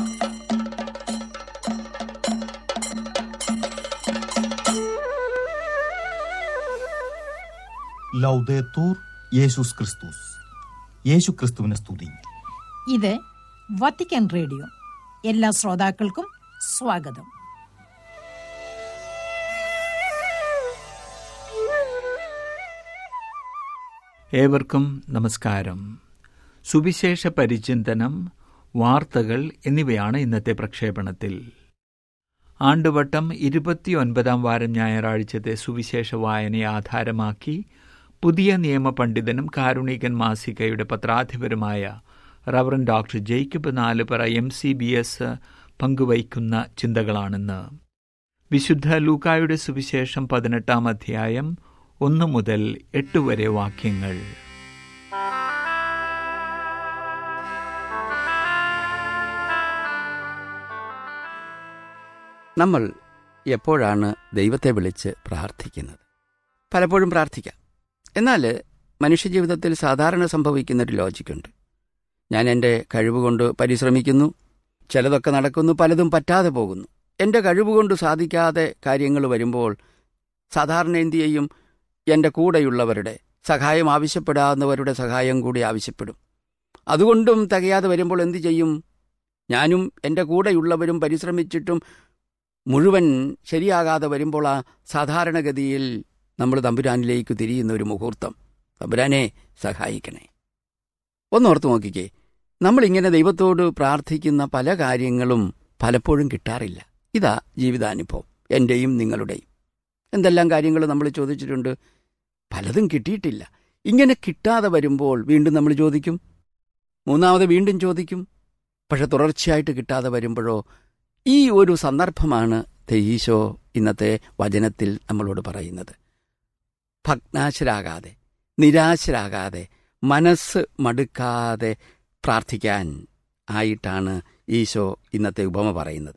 ലൗദേത്തൂർ യേശുസ് ക്രിസ്തുസ് യേശു ക്രിസ്തുവിനെ സ്തുതി ഇത് വത്തിക്കാൻ റേഡിയോ എല്ലാ ശ്രോതാക്കൾക്കും സ്വാഗതം ഏവർക്കും നമസ്കാരം സുവിശേഷ പരിചിന്തനം വാർത്തകൾ എന്നിവയാണ് ഇന്നത്തെ പ്രക്ഷേപണത്തിൽ ആണ്ടുവട്ടം ഇരുപത്തിയൊൻപതാം വാരം ഞായറാഴ്ചത്തെ സുവിശേഷ വായനയെ ആധാരമാക്കി പുതിയ നിയമ പണ്ഡിതനും കാരുണികൻ മാസികയുടെ പത്രാധിപരുമായ reverend doctor Jacob Nalupara M C B S പങ്കുവയ്ക്കുന്ന ചിന്തകളാണെന്ന് വിശുദ്ധ ലൂക്കായുടെ സുവിശേഷം പതിനെട്ടാം അധ്യായം ഒന്ന് മുതൽ എട്ട് വരെ വാക്യങ്ങൾ നമ്മൾ എപ്പോഴാണ് ദൈവത്തെ വിളിച്ച് പ്രാർത്ഥിക്കുന്നത് പലപ്പോഴും പ്രാർത്ഥിക്കാം എന്നാൽ മനുഷ്യജീവിതത്തിൽ സാധാരണ സംഭവിക്കുന്നൊരു ലോജിക്കുണ്ട് ഞാൻ എൻ്റെ കഴിവുകൊണ്ട് പരിശ്രമിക്കുന്നു ചിലതൊക്കെ നടക്കുന്നു പലതും പറ്റാതെ പോകുന്നു എൻ്റെ കഴിവുകൊണ്ട് സാധിക്കാതെ കാര്യങ്ങൾ വരുമ്പോൾ സാധാരണ എന്തു ചെയ്യും എൻ്റെ കൂടെയുള്ളവരുടെ സഹായം ആവശ്യപ്പെടാവുന്നവരുടെ സഹായം കൂടി ആവശ്യപ്പെടും അതുകൊണ്ടും തികയാതെ വരുമ്പോൾ എന്തു ചെയ്യും ഞാനും എൻ്റെ കൂടെയുള്ളവരും പരിശ്രമിച്ചിട്ടും മുഴുവൻ ശരിയാകാതെ വരുമ്പോൾ ആ സാധാരണഗതിയിൽ നമ്മൾ തമ്പുരാനിലേക്ക് തിരിയുന്ന ഒരു മുഹൂർത്തം തമ്പുരാനെ സഹായിക്കണേ ഒന്നോർത്ത് നോക്കിക്കേ നമ്മളിങ്ങനെ ദൈവത്തോട് പ്രാർത്ഥിക്കുന്ന പല കാര്യങ്ങളും പലപ്പോഴും കിട്ടാറില്ല ഇതാ ജീവിതാനുഭവം എൻ്റെയും നിങ്ങളുടെയും എന്തെല്ലാം കാര്യങ്ങൾ നമ്മൾ ചോദിച്ചിട്ടുണ്ട് പലതും കിട്ടിയിട്ടില്ല ഇങ്ങനെ കിട്ടാതെ വരുമ്പോൾ വീണ്ടും നമ്മൾ ചോദിക്കും മൂന്നാമത് വീണ്ടും ചോദിക്കും പക്ഷെ തുടർച്ചയായിട്ട് കിട്ടാതെ വരുമ്പോഴോ ഈ ഒരു സന്ദർഭമാണ് ഈശോ ഇന്നത്തെ വചനത്തിൽ നമ്മളോട് പറയുന്നത് ഭഗ്നാശരാകാതെ നിരാശരാകാതെ മനസ്സ് മടുക്കാതെ പ്രാർത്ഥിക്കാൻ ആയിട്ടാണ് ഈശോ ഇന്നത്തെ ഉപമ പറയുന്നത്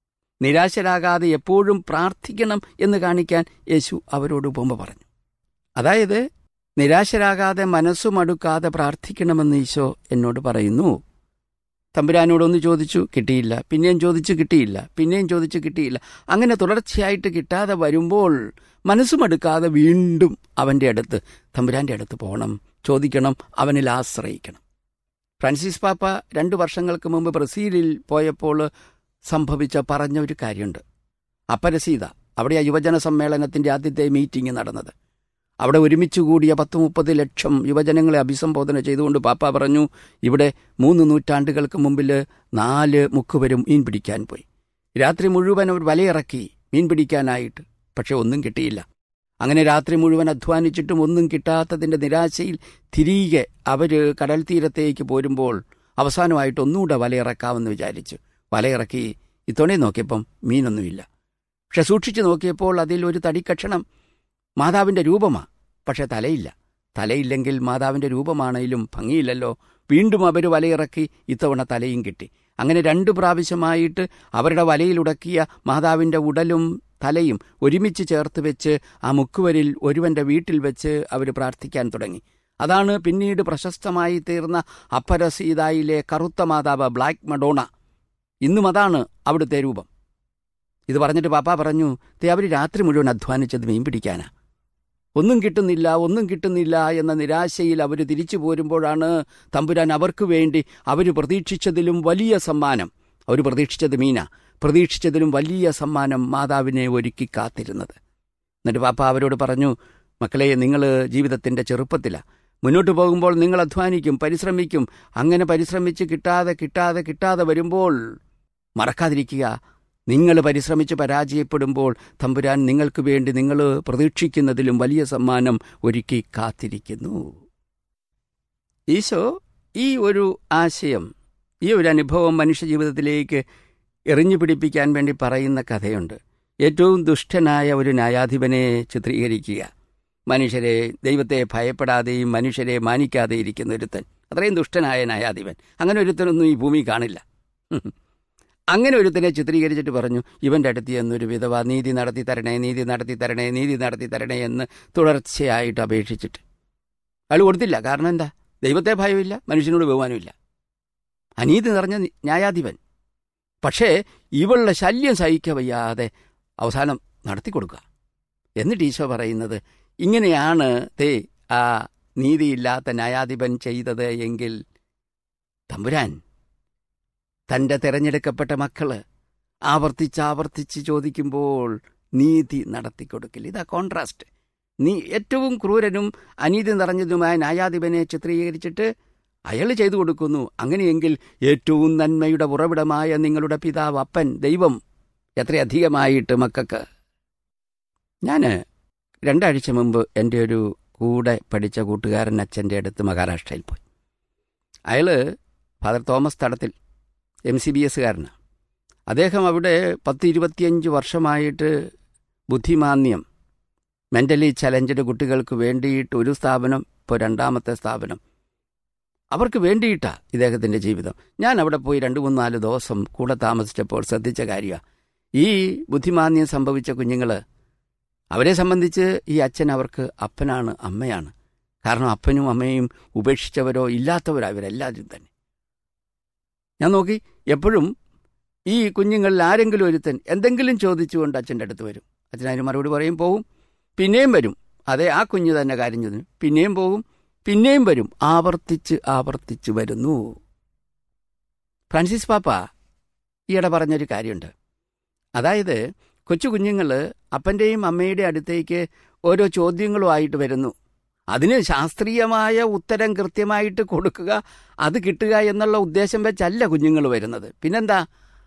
നിരാശരാകാതെ എപ്പോഴും പ്രാർത്ഥിക്കണം എന്ന് കാണിക്കാൻ യേശു അവരോട് ഉപമ പറഞ്ഞു അതായത് നിരാശരാകാതെ മനസ്സു മടുക്കാതെ പ്രാർത്ഥിക്കണമെന്ന് ഈശോ എന്നോട് പറയുന്നു തമ്പുരാനോടൊന്ന് ചോദിച്ചു കിട്ടിയില്ല പിന്നെയും ചോദിച്ചു കിട്ടിയില്ല പിന്നെയും ചോദിച്ചു കിട്ടിയില്ല അങ്ങനെ തുടർച്ചയായിട്ട് കിട്ടാതെ വരുമ്പോൾ മനസ്സുമടുക്കാതെ വീണ്ടും അവൻ്റെ അടുത്ത് തമ്പുരാൻ്റെ അടുത്ത് പോകണം ചോദിക്കണം അവനിൽ ആശ്രയിക്കണം ഫ്രാൻസിസ് പാപ്പ രണ്ടു വർഷങ്ങൾക്ക് മുമ്പ് ബ്രസീലിൽ പോയപ്പോൾ സംഭവിച്ച പറഞ്ഞ ഒരു കാര്യമുണ്ട് അപ്പരസീത അവിടെ ആ യുവജന സമ്മേളനത്തിൻ്റെ ആദ്യത്തെ മീറ്റിംഗ് നടന്നത് അവിടെ ഒരുമിച്ച് കൂടിയ പത്ത് മുപ്പത് ലക്ഷം യുവജനങ്ങളെ അഭിസംബോധന ചെയ്തുകൊണ്ട് പാപ്പ പറഞ്ഞു ഇവിടെ മൂന്ന് നൂറ്റാണ്ടുകൾക്ക് മുമ്പിൽ നാല് മുക്കുവരും മീൻ പിടിക്കാൻ പോയി രാത്രി മുഴുവൻ അവർ വലയിറക്കി മീൻ പിടിക്കാനായിട്ട് പക്ഷെ ഒന്നും കിട്ടിയില്ല അങ്ങനെ രാത്രി മുഴുവൻ അധ്വാനിച്ചിട്ടും ഒന്നും കിട്ടാത്തതിൻ്റെ നിരാശയിൽ തിരികെ അവർ കടൽ തീരത്തേക്ക് പോരുമ്പോൾ അവസാനമായിട്ട് ഒന്നുകൂടെ വലയിറക്കാമെന്ന് വിചാരിച്ചു വലയിറക്കി ഇത്തവണ നോക്കിയപ്പം മീനൊന്നുമില്ല പക്ഷെ സൂക്ഷിച്ചു നോക്കിയപ്പോൾ അതിൽ ഒരു തടിക്കഷണം മാതാവിൻ്റെ രൂപമാ പക്ഷെ തലയില്ല തലയില്ലെങ്കിൽ മാതാവിൻ്റെ രൂപമാണെങ്കിലും ഭംഗിയില്ലല്ലോ വീണ്ടും അവർ വലയിറക്കി ഇത്തവണ തലയും കിട്ടി അങ്ങനെ രണ്ടു പ്രാവശ്യമായിട്ട് അവരുടെ വലയിലുടക്കിയ മാതാവിൻ്റെ ഉടലും തലയും ഒരുമിച്ച് ചേർത്ത് വെച്ച് ആ മുക്കുവരിൽ ഒരുവന്റെ വീട്ടിൽ വെച്ച് അവർ പ്രാർത്ഥിക്കാൻ തുടങ്ങി അതാണ് പിന്നീട് പ്രശസ്തമായി തീർന്ന അപ്പരസീതായിലെ കറുത്ത മാതാവ് ബ്ലാക്ക് മഡോണ ഇന്നും അതാണ് അവിടുത്തെ രൂപം ഇത് പറഞ്ഞിട്ട് പാപ്പ പറഞ്ഞു തേ അവർ രാത്രി മുഴുവൻ അധ്വാനിച്ചത് മീൻ പിടിക്കാനാ ഒന്നും കിട്ടുന്നില്ല ഒന്നും കിട്ടുന്നില്ല എന്ന നിരാശയിൽ അവർ തിരിച്ചു പോരുമ്പോഴാണ് തമ്പുരാൻ അവർക്ക് വേണ്ടി അവർ പ്രതീക്ഷിച്ചതിലും വലിയ സമ്മാനം അവർ പ്രതീക്ഷിച്ചത് മീന പ്രതീക്ഷിച്ചതിലും വലിയ സമ്മാനം മാതാവിനെ ഒരുക്കി കാത്തിരുന്നത് എന്നിട്ട് പാപ്പ അവരോട് പറഞ്ഞു മക്കളെ നിങ്ങൾ ജീവിതത്തിൻ്റെ ചെറുപ്പത്തിലാണ് മുന്നോട്ട് പോകുമ്പോൾ നിങ്ങൾ അധ്വാനിക്കും പരിശ്രമിക്കും അങ്ങനെ പരിശ്രമിച്ച് കിട്ടാതെ കിട്ടാതെ കിട്ടാതെ വരുമ്പോൾ മറക്കാതിരിക്കുക നിങ്ങൾ പരിശ്രമിച്ച് പരാജയപ്പെടുമ്പോൾ തമ്പുരാൻ നിങ്ങൾക്ക് വേണ്ടി നിങ്ങൾ പ്രതീക്ഷിക്കുന്നതിലും വലിയ സമ്മാനം ഒരുക്കി കാത്തിരിക്കുന്നു ഈശോ ഈ ഒരു ആശയം ഈ ഒരു അനുഭവം മനുഷ്യജീവിതത്തിലേക്ക് എറിഞ്ഞു പിടിപ്പിക്കാൻ വേണ്ടി പറയുന്ന കഥയുണ്ട് ഏറ്റവും ദുഷ്ടനായ ഒരു ന്യായാധിപനെ ചിത്രീകരിക്കുക മനുഷ്യരെ ദൈവത്തെ ഭയപ്പെടാതെയും മനുഷ്യരെ മാനിക്കാതെ ഇരിക്കുന്ന ഒരുത്തൻ അത്രയും ദുഷ്ടനായ ന്യായാധിപൻ അങ്ങനെ ഒരുത്തനൊന്നും ഈ ഭൂമി കാണില്ല അങ്ങനെ ഒരുത്തനെ ചിത്രീകരിച്ചിട്ട് പറഞ്ഞു ഇവൻ്റെ അടുത്ത് എന്നൊരു വിധവ നീതി നടത്തി തരണേ നീതി നടത്തി തരണേ നീതി നടത്തി തരണേ എന്ന് തുടർച്ചയായിട്ട് അപേക്ഷിച്ചിട്ട് അയാൾ കൊടുത്തില്ല കാരണം എന്താ ദൈവത്തെ ഭയമില്ല മനുഷ്യനോട് ബഹുമാനമില്ല അനീതി നിറഞ്ഞ ന്യായാധിപൻ പക്ഷേ ഇവളുടെ ശല്യം സഹിക്കവയ്യാതെ അവസാനം നടത്തിക്കൊടുക്കുക എന്നിട്ട് ഈശോ പറയുന്നത് ഇങ്ങനെയാണ് തേ ആ നീതിയില്ലാത്ത ന്യായാധിപൻ ചെയ്തത് എങ്കിൽ തമ്പുരാൻ തന്റെ തെരഞ്ഞെടുക്കപ്പെട്ട മക്കള് ആവർത്തിച്ചാവർത്തിച്ച് ചോദിക്കുമ്പോൾ നീതി നടത്തിക്കൊടുക്കില്ല ഇതാ കോൺട്രാസ്റ്റ് നീ ഏറ്റവും ക്രൂരനും അനീതി നിറഞ്ഞതുമായ ന്യായാധിപനെ ചിത്രീകരിച്ചിട്ട് അയാൾ ചെയ്തു കൊടുക്കുന്നു അങ്ങനെയെങ്കിൽ ഏറ്റവും നന്മയുടെ ഉറവിടമായ നിങ്ങളുടെ പിതാവ് അപ്പൻ ദൈവം എത്രയധികമായിട്ട് മക്കൾക്ക് ഞാൻ രണ്ടാഴ്ച മുമ്പ് എൻ്റെ ഒരു കൂടെ പഠിച്ച കൂട്ടുകാരൻ അച്ഛൻ്റെ അടുത്ത് മഹാരാഷ്ട്രയിൽ പോയി അയാൾ father Thomas Thadathil M C B എസ്സുകാരനാണ് അദ്ദേഹം അവിടെ പത്ത് ഇരുപത്തിയഞ്ച് വർഷമായിട്ട് ബുദ്ധിമാന്യം മെൻ്റലി ചലഞ്ചഡ് കുട്ടികൾക്ക് വേണ്ടിയിട്ട് ഒരു സ്ഥാപനം ഇപ്പോൾ രണ്ടാമത്തെ സ്ഥാപനം അവർക്ക് വേണ്ടിയിട്ടാ ഇദ്ദേഹത്തിൻ്റെ ജീവിതം ഞാൻ അവിടെ പോയി രണ്ട് മൂന്ന് നാല് ദിവസം കൂടെ താമസിച്ചപ്പോൾ ശ്രദ്ധിച്ച കാര്യമാണ് ഈ ബുദ്ധിമാന്യം സംഭവിച്ച കുഞ്ഞുങ്ങൾ അവരെ സംബന്ധിച്ച് ഈ അച്ഛൻ അവർക്ക് അപ്പനാണ് അമ്മയാണ് കാരണം അപ്പനും അമ്മയും ഉപേക്ഷിച്ചവരോ ഇല്ലാത്തവരോ അവരെല്ലാവരും തന്നെ ഞാൻ നോക്കി എപ്പോഴും ഈ കുഞ്ഞുങ്ങളിൽ ആരെങ്കിലും ഒരുത്തൻ എന്തെങ്കിലും ചോദിച്ചുകൊണ്ട് അച്ഛൻ്റെ അടുത്ത് വരും അച്ഛൻ അതിന് മറുപടി പറയും പോവും പിന്നെയും വരും അതെ ആ കുഞ്ഞ് തന്നെ കാര്യം ചോദിച്ചു പിന്നെയും പോകും പിന്നെയും വരും ആവർത്തിച്ച് ആവർത്തിച്ച് വരുന്നു ഫ്രാൻസിസ് പാപ്പ ഈയിടെ പറഞ്ഞൊരു കാര്യമുണ്ട് അതായത് കൊച്ചു കുഞ്ഞുങ്ങൾ അപ്പൻ്റെയും അമ്മയുടെയും അടുത്തേക്ക് ഓരോ ചോദ്യങ്ങളുമായിട്ട് വരുന്നു അതിന് ശാസ്ത്രീയമായ ഉത്തരം കൃത്യമായിട്ട് കൊടുക്കുക അത് കിട്ടുക എന്നുള്ള ഉദ്ദേശം വെച്ചല്ല കുഞ്ഞുങ്ങൾ വരുന്നത് പിന്നെന്താ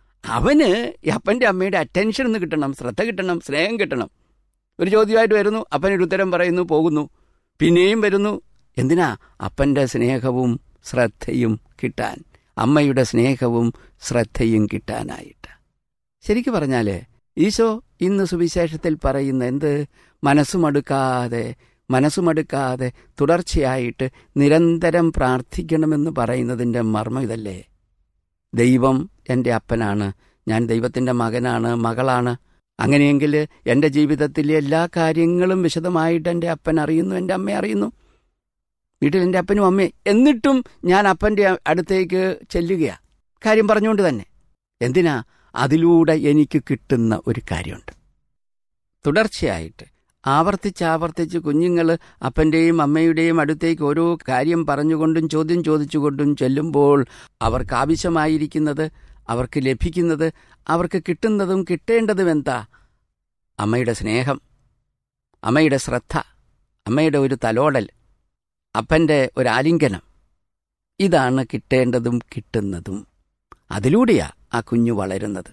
അവന് ഈ അപ്പൻ്റെ അമ്മയുടെ അറ്റൻഷൻ ഒന്ന് കിട്ടണം ശ്രദ്ധ കിട്ടണം സ്നേഹം കിട്ടണം ഒരു ചോദ്യമായിട്ട് വരുന്നു അപ്പനൊരു ഉത്തരം പറയുന്നു പോകുന്നു പിന്നെയും വരുന്നു എന്തിനാ അപ്പൻ്റെ സ്നേഹവും ശ്രദ്ധയും കിട്ടാൻ അമ്മയുടെ സ്നേഹവും ശ്രദ്ധയും കിട്ടാനായിട്ട് ശരിക്കു പറഞ്ഞാൽ ഈശോ ഇന്ന് സുവിശേഷത്തിൽ പറയുന്ന എന്ത് മനസ്സുമടുക്കാതെ മനസ്സുമടുക്കാതെ തുടർച്ചയായിട്ട് നിരന്തരം പ്രാർത്ഥിക്കണമെന്ന് പറയുന്നതിൻ്റെ മർമ്മം ഇതല്ലേ ദൈവം എൻ്റെ അപ്പനാണ് ഞാൻ ദൈവത്തിൻ്റെ മകനാണ് മകളാണ് അങ്ങനെയെങ്കിൽ എൻ്റെ ജീവിതത്തിലെ എല്ലാ കാര്യങ്ങളും വിശദമായിട്ട് എൻ്റെ അപ്പൻ അറിയുന്നു എൻ്റെ അമ്മ അറിയുന്നു വീട്ടിൽ എൻ്റെ അപ്പനും അമ്മയും എന്നിട്ടും ഞാൻ അപ്പൻ്റെ അടുത്തേക്ക് ചെല്ലുകയാണ് കാര്യം പറഞ്ഞുകൊണ്ട് തന്നെ എന്തിനാ അതിലൂടെ എനിക്ക് കിട്ടുന്ന ഒരു കാര്യമുണ്ട് തുടർച്ചയായിട്ട് ആവർത്തിച്ചാവർത്തിച്ച് കുഞ്ഞുങ്ങൾ അപ്പൻ്റെയും അമ്മയുടെയും അടുത്തേക്ക് ഓരോ കാര്യം പറഞ്ഞുകൊണ്ടും ചോദ്യം ചോദിച്ചുകൊണ്ടും ചെല്ലുമ്പോൾ അവർക്ക് ആവശ്യമായിരിക്കുന്നത് അവർക്ക് ലഭിക്കുന്നത് അവർക്ക് കിട്ടുന്നതും കിട്ടേണ്ടതും എന്താ അമ്മയുടെ സ്നേഹം അമ്മയുടെ ശ്രദ്ധ അമ്മയുടെ ഒരു തലോടൽ അപ്പൻ്റെ ഒരു ആലിംഗനം ഇതാണ് കിട്ടേണ്ടതും കിട്ടുന്നതും അതിലൂടെയാ ആ കുഞ്ഞു വളരുന്നത്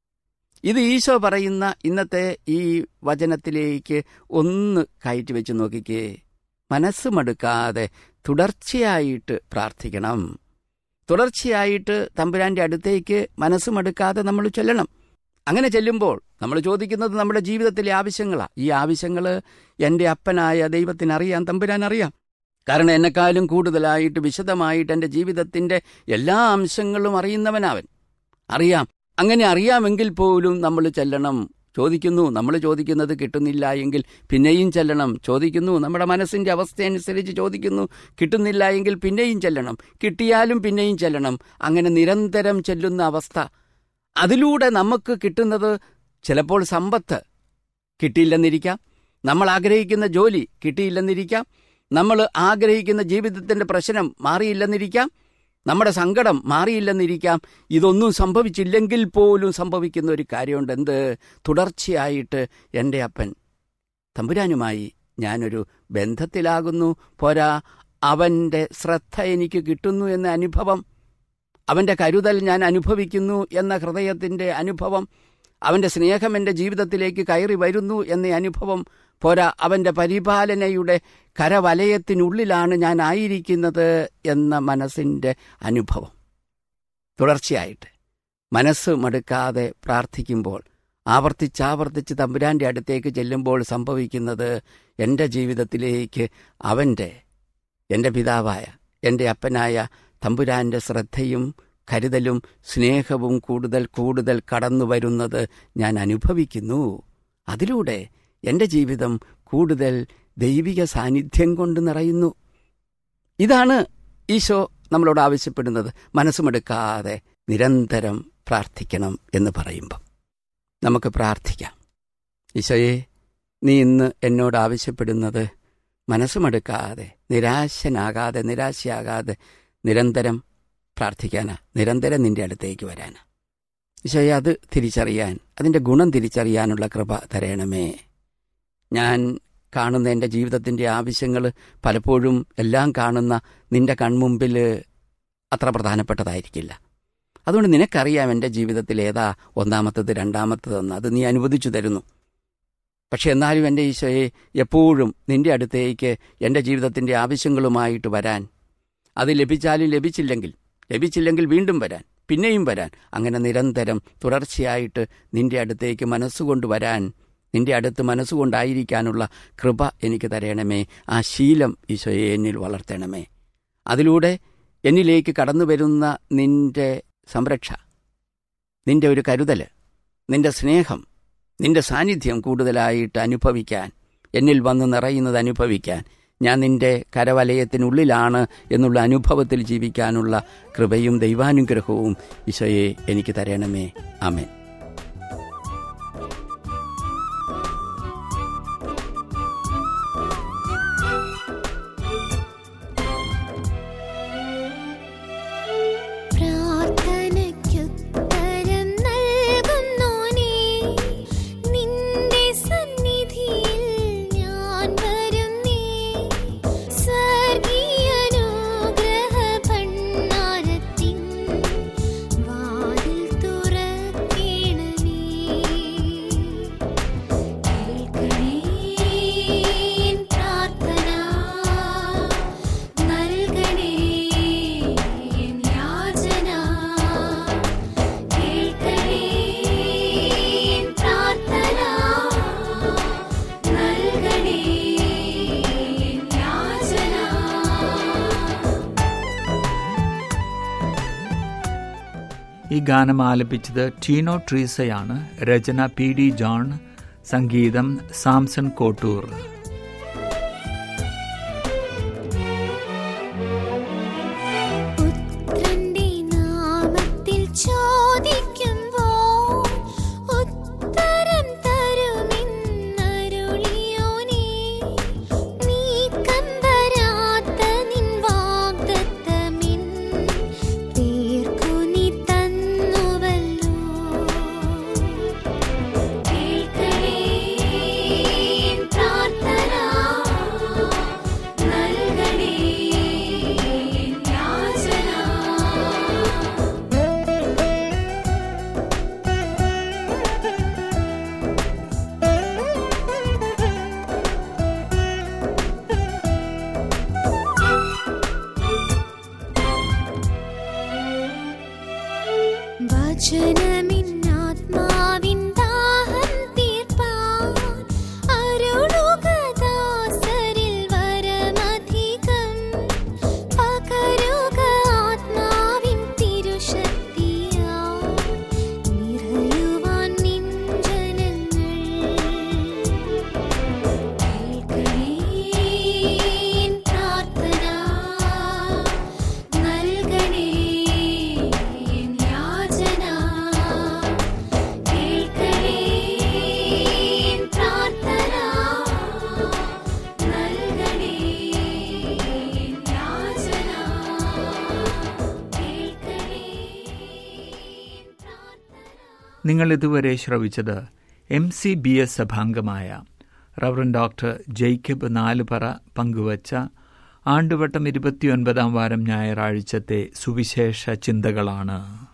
ഇത് ഈശോ പറയുന്ന ഇന്നത്തെ ഈ വചനത്തിലേക്ക് ഒന്ന് കയറ്റി വെച്ച് നോക്കിക്കേ മനസ്സ് മടുക്കാതെ തുടർച്ചയായിട്ട് പ്രാർത്ഥിക്കണം തുടർച്ചയായിട്ട് തമ്പുരാന്റെ അടുത്തേക്ക് മനസ്സ് മടുക്കാതെ നമ്മൾ ചെല്ലണം അങ്ങനെ ചെല്ലുമ്പോൾ നമ്മൾ ചോദിക്കുന്നത് നമ്മുടെ ജീവിതത്തിലെ ആവശ്യങ്ങളാണ് ഈ ആവശ്യങ്ങൾ എൻ്റെ അപ്പനായ ദൈവത്തിനറിയാം തമ്പുരാൻ അറിയാം കാരണം എന്നെക്കാളും കൂടുതലായിട്ട് വിശദമായിട്ട് എൻ്റെ ജീവിതത്തിൻ്റെ എല്ലാ അംശങ്ങളും അറിയുന്നവനവൻ അറിയാം അങ്ങനെ അറിയാമെങ്കിൽ പോലും നമ്മൾ ചെല്ലണം ചോദിക്കുന്നു നമ്മൾ ചോദിക്കുന്നത് കിട്ടുന്നില്ല എങ്കിൽ പിന്നെയും ചെല്ലണം ചോദിക്കുന്നു നമ്മുടെ മനസ്സിൻ്റെ അവസ്ഥയനുസരിച്ച് ചോദിക്കുന്നു കിട്ടുന്നില്ല എങ്കിൽ പിന്നെയും ചെല്ലണം കിട്ടിയാലും പിന്നെയും ചെല്ലണം അങ്ങനെ നിരന്തരം ചെല്ലുന്ന അവസ്ഥ അതിലൂടെ നമുക്ക് കിട്ടുന്നത് ചിലപ്പോൾ സമ്പത്ത് കിട്ടിയില്ലെന്നിരിക്കാം നമ്മൾ ആഗ്രഹിക്കുന്ന ജോലി കിട്ടിയില്ലെന്നിരിക്കാം നമ്മൾ ആഗ്രഹിക്കുന്ന ജീവിതത്തിൻ്റെ പ്രശ്നം മാറിയില്ലെന്നിരിക്കാം നമ്മുടെ സങ്കടം മാറിയില്ലെന്നിരിക്കാം ഇതൊന്നും സംഭവിച്ചില്ലെങ്കിൽ പോലും സംഭവിക്കുന്ന ഒരു കാര്യമുണ്ട് എന്ത് തുടർച്ചയായിട്ട് എൻ്റെ അപ്പൻ തമ്പുരാനുമായി ഞാനൊരു ബന്ധത്തിലാകുന്നു പോരാ അവൻ്റെ ശ്രദ്ധ എനിക്ക് കിട്ടുന്നു എന്ന അനുഭവം അവൻ്റെ കരുതൽ ഞാൻ അനുഭവിക്കുന്നു എന്ന ഹൃദയത്തിൻ്റെ അനുഭവം അവൻ്റെ സ്നേഹം എൻ്റെ ജീവിതത്തിലേക്ക് കയറി വരുന്നു എന്ന അനുഭവം പോരാ അവൻ്റെ പരിപാലനയുടെ കരവലയത്തിനുള്ളിലാണ് ഞാൻ ആയിരിക്കുന്നത് എന്ന മനസ്സിൻ്റെ അനുഭവം തുടർച്ചയായിട്ട് മനസ്സ് മടുക്കാതെ പ്രാർത്ഥിക്കുമ്പോൾ ആവർത്തിച്ചാവർത്തിച്ച് തമ്പുരാൻ്റെ അടുത്തേക്ക് ചെല്ലുമ്പോൾ സംഭവിക്കുന്നത് എൻ്റെ ജീവിതത്തിലേക്ക് അവൻ്റെ എൻ്റെ പിതാവായ എൻ്റെ അപ്പനായ തമ്പുരാൻ്റെ ശ്രദ്ധയും കരുതലും സ്നേഹവും കൂടുതൽ കൂടുതൽ കടന്നു വരുന്നത് ഞാൻ അനുഭവിക്കുന്നു അതിലൂടെ എൻ്റെ ജീവിതം കൂടുതൽ ദൈവിക സാന്നിധ്യം കൊണ്ട് നിറയുന്നു ഇതാണ് ഈശോ നമ്മളോട് ആവശ്യപ്പെടുന്നത് മനസ്സുമെടുക്കാതെ നിരന്തരം പ്രാർത്ഥിക്കണം എന്ന് പറയുമ്പം നമുക്ക് പ്രാർത്ഥിക്കാം ഈശോയെ നീ ഇന്ന് എന്നോട് ആവശ്യപ്പെടുന്നത് മനസ്സുമടുക്കാതെ നിരാശനാകാതെ നിരാശയാകാതെ നിരന്തരം പ്രാർത്ഥിക്കാനാ നിരന്തരം നിന്റെ അടുത്തേക്ക് വരാനാ ഈശോയെ അത് തിരിച്ചറിയാൻ അതിൻ്റെ ഗുണം തിരിച്ചറിയാനുള്ള കൃപ തരണമേ ഞാൻ കാണുന്ന എൻ്റെ ജീവിതത്തിൻ്റെ ആവശ്യങ്ങൾ പലപ്പോഴും എല്ലാം കാണുന്ന നിന്റെ കൺമുമ്പിൽ അത്ര പ്രധാനപ്പെട്ടതായിരിക്കില്ല അതുകൊണ്ട് നിനക്കറിയാം എൻ്റെ ജീവിതത്തിൽ ഏതാ ഒന്നാമത്തത് രണ്ടാമത്തതെന്ന് അത് നീ അനുവദിച്ചു തരുന്നു പക്ഷെ എന്നാലും എൻ്റെ ഈശോയെ എപ്പോഴും നിന്റെ അടുത്തേക്ക് എൻ്റെ ജീവിതത്തിൻ്റെ ആവശ്യങ്ങളുമായിട്ട് വരാൻ അത് ലഭിച്ചാലും ലഭിച്ചില്ലെങ്കിൽ ലഭിച്ചില്ലെങ്കിൽ വീണ്ടും വരാൻ പിന്നെയും വരാൻ അങ്ങനെ നിരന്തരം തുടർച്ചയായിട്ട് നിന്റെ അടുത്തേക്ക് മനസ്സുകൊണ്ട് വരാൻ നിന്റെ അടുത്ത് മനസ്സുകൊണ്ടായിരിക്കാനുള്ള കൃപ എനിക്ക് തരണമേ ആ ശീലം ഈശോയെ എന്നിൽ വളർത്തണമേ അതിലൂടെ എന്നിലേക്ക് കടന്നു വരുന്ന നിന്റെ സംരക്ഷ നിന്റെ ഒരു കരുതൽ നിന്റെ സ്നേഹം നിന്റെ സാന്നിധ്യം കൂടുതലായിട്ട് അനുഭവിക്കാൻ എന്നിൽ വന്ന് നിറയുന്നത് അനുഭവിക്കാൻ ഞാൻ നിന്റെ കരവലയത്തിനുള്ളിലാണ് എന്നുള്ള അനുഭവത്തിൽ ജീവിക്കാനുള്ള കൃപയും ദൈവാനുഗ്രഹവും ഈശോയെ എനിക്ക് തരണമേ ആമേൻ പ്രാർത്ഥനയ്ക്കുത്തരം നൽകുന്നോനേ നിന്റെ സന്നിധിയിൽ ഞാൻ വരുന്നേ സ്വർഗീയനുഗ്രഹ ഭണ്ഡാരത്തിൻ വാതിൽ തുറക്കേണമേ കേൾക്കണേ എൻ പ്രാർത്ഥന നൽകണേ എൻ യാചന കേൾക്കണേ എൻ പ്രാർത്ഥന നൽകണേ എൻ യാചന ഈ ഗാനം ആലപിച്ചത് ടീനോ ട്രീസയാണ് രചന പി ഡി ജോൺ സംഗീതം സാംസൺ കോട്ടൂർ പുത്രന്റെ നാമത്തിൽ ചോദിക്കുമ്പോൾ ഉത്തരം തരുമെന്നരുളിയോനേ നീക്കം വരാത്ത നിൻ വാഗ്ദത്തമിൻ തീർക്കു നീ തന്നുവല്ലോ കേൾക്കണേ എൻ പ്രാർത്ഥന നൽകണേ എൻ യാചന വചനമിന്നാത്മാവിൻ ദാഹം തീർപ്പാൻ അരുളുക ദാസരിൽ വരമധികം പകരുക ആത്മാവിൻ തിരുശക്തിയാൽ നിറയുവാൻ നിൻ ജനങ്ങൾ കേൾക്കണേ എൻ പ്രാർത്ഥന നൽകണേ എൻ യാചന കേൾക്കണേ എൻ പ്രാർത്ഥന നൽകണേ എൻ യാചന കേൾക്കണേ എൻ പ്രാർത്ഥന നിങ്ങൾ ഇതുവരെ ശ്രവിച്ചത് എം സി ബി എസ് സഭാംഗമായ റവറൻ ഡോക്ടർ ജേക്കബ് നാലുപറ പങ്കുവച്ച ആണ്ടുവട്ടം ഇരുപത്തിയൊൻപതാം വാരം ഞായറാഴ്ചത്തെ സുവിശേഷ ചിന്തകളാണ്